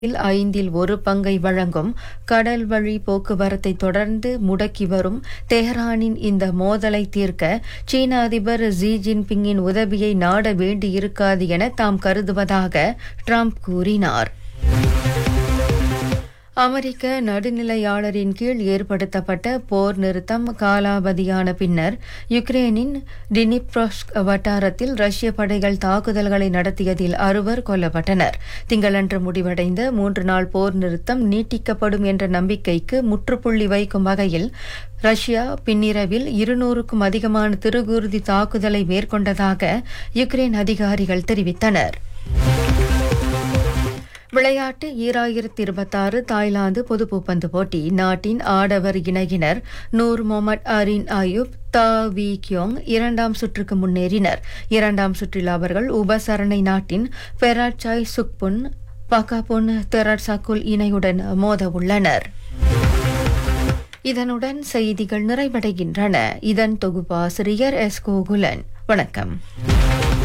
இல் ஐந்தில் ஒரு பங்கை வழங்கும் கடல் வழி போக்குவரத்தை தொடர்ந்து முடக்கி வரும் தெஹ்ரானின் இந்த மோதலை தீர்க்க சீன அதிபர் ஜி ஜின்பிங்கின் உதவியை நாட வேண்டியிருக்காது என தாம் கருதுவதாக ட்ரம்ப் கூறினார் அமெரிக்க நடுநிலையாளரின் கீழ் ஏற்படுத்தப்பட்ட போர் நிறுத்தம் காலாவதியான பின்னர் யுக்ரேனின் டினிப்ரோஸ்க் வட்டாரத்தில் ரஷ்ய படைகள் தாக்குதல்களை நடத்தியதில் அறுவர் கொல்லப்பட்டனர் திங்களன்று முடிவடைந்த மூன்று நாள் போர் நிறுத்தம் நீட்டிக்கப்படும் என்ற நம்பிக்கைக்கு முற்றுப்புள்ளி வைக்கும் வகையில் ரஷ்யா பின்னிரவில் இருநூறுக்கும் அதிகமான திருகுருதி தாக்குதலை மேற்கொண்டதாக யுக்ரேன் அதிகாரிகள் தெரிவித்தனர் விளையாட்டு ஈராயிரத்தி இருபத்தாறு தாய்லாந்து பொதுப்பூப்பந்து போட்டி நாட்டின் ஆடவர் இணையினர் Nur Mohamad Arin Ayub Tan Wee Kiong இரண்டாம் சுற்றுக்கு முன்னேறினர் இரண்டாம் சுற்றில் அவர்கள் உபசரணை நாட்டின் பெராட்சாய் சுக்புன் பகாபுன் தெரட்சாக்குல் இணையுடன் மோத உள்ளனர் இதனுடன் செய்திகள் நிறைவடைகின்றன இதன் தொகுப்பாசிரியர் எஸ் கோகுலன் வணக்கம்